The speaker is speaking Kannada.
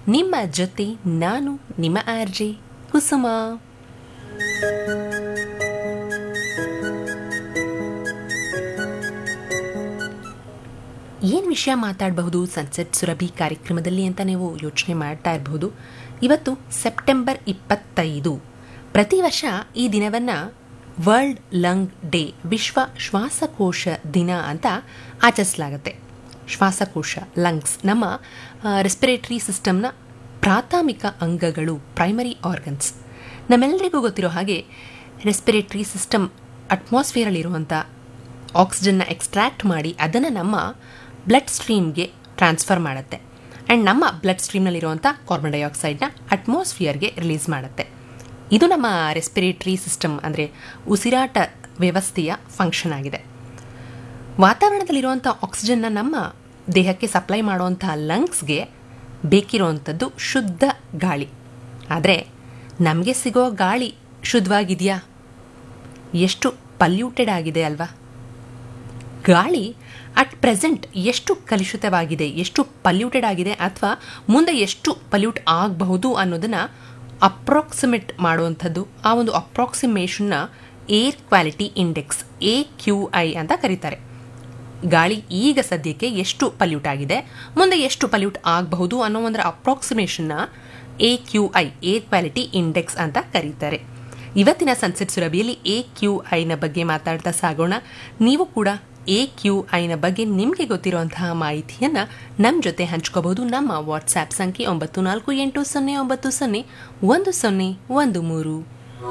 ನಿಮ್ಮ ಜೊತೆ ನಾನು ನಿಮ್ಮ ಆರ್ ಜೆ ಕುಸುಮ ಏನು ವಿಷಯ ಮಾತಾಡಬಹುದು ಸನ್ಸೆಟ್ ಸುರಭಿ ಕಾರ್ಯಕ್ರಮದಲ್ಲಿ ಅಂತ ನೀವು ಯೋಚನೆ ಮಾಡ್ತಾ ಇರಬಹುದು ಇವತ್ತು ಸೆಪ್ಟೆಂಬರ್ ಇಪ್ಪತ್ತೈದು ಪ್ರತಿ ವರ್ಷ ಈ ದಿನವನ್ನು ವರ್ಲ್ಡ್ ಲಂಗ್ ಡೇ ವಿಶ್ವ ಶ್ವಾಸಕೋಶ ದಿನ ಅಂತ ಆಚರಿಸಲಾಗುತ್ತೆ ಶ್ವಾಸಕೋಶ ಲಂಗ್ಸ್ ನಮ್ಮ ರೆಸ್ಪಿರೇಟರಿ ಸಿಸ್ಟಮ್ನ ಪ್ರಾಥಮಿಕ ಅಂಗಗಳು ಪ್ರೈಮರಿ ಆರ್ಗನ್ಸ್ ನಮ್ಮೆಲ್ಲರಿಗೂ ಗೊತ್ತಿರೋ ಹಾಗೆ ರೆಸ್ಪಿರೇಟರಿ ಸಿಸ್ಟಮ್ ಅಟ್ಮಾಸ್ಫಿಯರಲ್ಲಿರುವಂಥ ಆಕ್ಸಿಜನ್ನ ಎಕ್ಸ್ಟ್ರಾಕ್ಟ್ ಮಾಡಿ ಅದನ್ನು ನಮ್ಮ ಬ್ಲಡ್ ಸ್ಟ್ರೀಮ್ಗೆ ಟ್ರಾನ್ಸ್ಫರ್ ಮಾಡುತ್ತೆ ಆ್ಯಂಡ್ ನಮ್ಮ ಬ್ಲಡ್ ಸ್ಟ್ರೀಮ್ನಲ್ಲಿರುವಂಥ ಕಾರ್ಬನ್ ಡೈಆಕ್ಸೈಡ್ನ ಅಟ್ಮಾಸ್ಫಿಯರ್ಗೆ ರಿಲೀಸ್ ಮಾಡುತ್ತೆ ಇದು ನಮ್ಮ ರೆಸ್ಪಿರೇಟರಿ ಸಿಸ್ಟಮ್ ಅಂದರೆ ಉಸಿರಾಟ ವ್ಯವಸ್ಥೆಯ ಫಂಕ್ಷನ್ ಆಗಿದೆ ವಾತಾವರಣದಲ್ಲಿರುವಂಥ ಆಕ್ಸಿಜನ್ನ ನಮ್ಮ ದೇಹಕ್ಕೆ ಸಪ್ಲೈ ಮಾಡುವಂಥ ಲಂಗ್ಸ್ಗೆ ಬೇಕಿರುವಂಥದ್ದು ಶುದ್ಧ ಗಾಳಿ ಆದರೆ ನಮಗೆ ಸಿಗೋ ಗಾಳಿ ಶುದ್ಧವಾಗಿದೆಯಾ ಎಷ್ಟು ಪಲ್ಯೂಟೆಡ್ ಆಗಿದೆ ಅಲ್ವಾ ಗಾಳಿ ಅಟ್ ಪ್ರೆಸೆಂಟ್ ಎಷ್ಟು ಕಲುಷಿತವಾಗಿದೆ ಎಷ್ಟು ಪಲ್ಯೂಟೆಡ್ ಆಗಿದೆ ಅಥವಾ ಮುಂದೆ ಎಷ್ಟು ಪಲ್ಯೂಟ್ ಆಗಬಹುದು ಅನ್ನೋದನ್ನು ಅಪ್ರಾಕ್ಸಿಮೇಟ್ ಮಾಡುವಂಥದ್ದು ಆ ಒಂದು ಅಪ್ರಾಕ್ಸಿಮೇಷನ್ನ air quality index A Q I ಅಂತ ಕರೀತಾರೆ ಗಾಳಿ ಈಗ ಸದ್ಯಕ್ಕೆ ಎಷ್ಟು ಪಲ್ಯೂಟ್ ಆಗಿದೆ ಮುಂದೆ ಎಷ್ಟು ಪಲ್ಯೂಟ್ ಆಗಬಹುದು ಅನ್ನೋ ಒಂದು ಅಪ್ರಾಕ್ಸಿಮೇಷನ್ನ A Q I air quality index ಅಂತ ಕರೀತಾರೆ ಇವತ್ತಿನ ಸನ್ಸೆಟ್ ಸುರಭಿಯಲ್ಲಿ ಎ ಕ್ಯೂ ಐನ ಬಗ್ಗೆ ಮಾತಾಡ್ತಾ ಸಾಗೋಣ ನೀವು ಕೂಡ ಎ ಕ್ಯೂ ಐನ ಬಗ್ಗೆ ನಿಮಗೆ ಗೊತ್ತಿರುವಂತಹ ಮಾಹಿತಿಯನ್ನು ನಮ್ಮ ಜೊತೆ ಹಂಚ್ಕೋಬಹುದು ನಮ್ಮ ವಾಟ್ಸ್ಆ್ಯಪ್ ಸಂಖ್ಯೆ ಒಂಬತ್ತು ನಾಲ್ಕು ಎಂಟು ಸೊನ್ನೆ ಒಂಬತ್ತು ಸೊನ್ನೆ ಒಂದು ಸೊನ್ನೆ ಒಂದು ಮೂರು